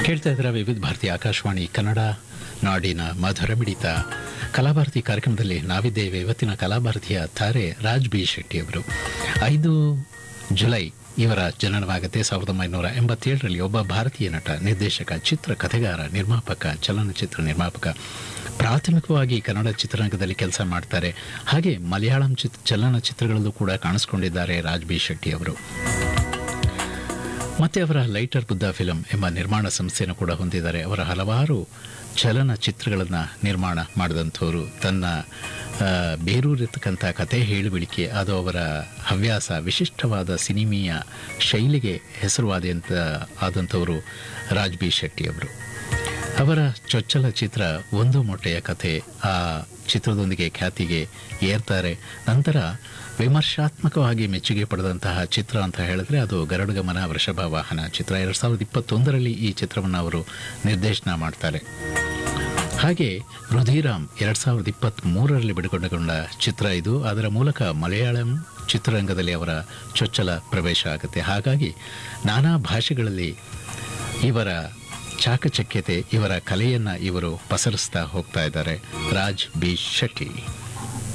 ಕೇಳ್ತಾ ಇದ್ರೆ ವಿವಿಧ ಭಾರತಿ ಆಕಾಶವಾಣಿ ಕನ್ನಡ ನಾಡಿನ ಮಧುರ ಮಿಡಿತ ಕಲಾಭಾರತಿ ಕಾರ್ಯಕ್ರಮದಲ್ಲಿ ನಾವಿದ್ದೇವೆ ಇವತ್ತಿನ ಕಲಾಭಾರತಿಯ ತಾರೆ ರಾಜ್ ಬಿ ಶೆಟ್ಟಿ ಅವರು ಐದು ಜುಲೈ ಇವರ ಜನನವಾಗುತ್ತೆ ಸಾವಿರದ ಒಂಬೈನೂರ ಎಂಬತ್ತೇಳರಲ್ಲಿ ಒಬ್ಬ ಭಾರತೀಯ ನಟ ನಿರ್ದೇಶಕ ಚಿತ್ರ ಕಥೆಗಾರ ನಿರ್ಮಾಪಕ ಚಲನಚಿತ್ರ ನಿರ್ಮಾಪಕ ಪ್ರಾಥಮಿಕವಾಗಿ ಕನ್ನಡ ಚಿತ್ರರಂಗದಲ್ಲಿ ಕೆಲಸ ಮಾಡ್ತಾರೆ ಹಾಗೆ ಮಲಯಾಳಂ ಚಿತ್ ಚಲನಚಿತ್ರಗಳಲ್ಲೂ ಕೂಡ ಕಾಣಿಸ್ಕೊಂಡಿದ್ದಾರೆ ರಾಜ್ ಬಿ ಶೆಟ್ಟಿ ಅವರು ಮತ್ತೆ ಅವರ ಲೈಟರ್ ಬುದ್ಧ ಫಿಲಂ ಎಂಬ ನಿರ್ಮಾಣ ಸಂಸ್ಥೆಯನ್ನು ಕೂಡ ಹೊಂದಿದ್ದಾರೆ ಅವರ ಹಲವಾರು ಚಲನಚಿತ್ರಗಳನ್ನು ನಿರ್ಮಾಣ ಮಾಡಿದಂಥವರು ತನ್ನ ಆ, ಬೇರೂರಿರ್ತಕ್ಕಂಥ ಕತೆ ಹೇಳುವಿಳಿಕೆ ಅದು ಅವರ ಹವ್ಯಾಸ ವಿಶಿಷ್ಟವಾದ ಸಿನಿಮೀಯ ಶೈಲಿಗೆ ಹೆಸರುವಾದಂಥ ಆದಂಥವರು ರಾಜ್ ಬಿ ಶೆಟ್ಟಿ ಅವರು ಅವರ ಚೊಚ್ಚಲ ಚಿತ್ರ ಒಂದು ಮೊಟ್ಟೆಯ ಕಥೆ ಆ ಚಿತ್ರದೊಂದಿಗೆ ಖ್ಯಾತಿಗೆ ಏರ್ತಾರೆ ನಂತರ ವಿಮರ್ಶಾತ್ಮಕವಾಗಿ ಮೆಚ್ಚುಗೆ ಪಡೆದಂತಹ ಚಿತ್ರ ಅಂತ ಹೇಳಿದ್ರೆ ಅದು ಗರುಡಗಮನ ವೃಷಭ ವಾಹನ ಚಿತ್ರ ಎರಡು ಸಾವಿರದ ಇಪ್ಪತ್ತೊಂದರಲ್ಲಿ ಈ ಚಿತ್ರವನ್ನು ಅವರು ನಿರ್ದೇಶನ ಮಾಡ್ತಾರೆ ಹಾಗೆ ರುಧಿರಾಮ್ ಎರಡು ಸಾವಿರದ ಇಪ್ಪತ್ತ್ ಮೂರರಲ್ಲಿ ಬಿಡುಗಡೆಗೊಂಡ ಚಿತ್ರ ಇದು ಅದರ ಮೂಲಕ ಮಲಯಾಳಂ ಚಿತ್ರರಂಗದಲ್ಲಿ ಅವರ ಚೊಚ್ಚಲ ಪ್ರವೇಶ ಆಗುತ್ತೆ ಹಾಗಾಗಿ ನಾನಾ ಭಾಷೆಗಳಲ್ಲಿ ಇವರ ಚಾಕಚಕ್ಯತೆ ಇವರ ಕಲೆಯನ್ನು ಇವರು ಪಸರಿಸ್ತಾ ಹೋಗ್ತಾ ಇದ್ದಾರೆ ರಾಜ್ ಬಿ ಶೆಟ್ಟಿ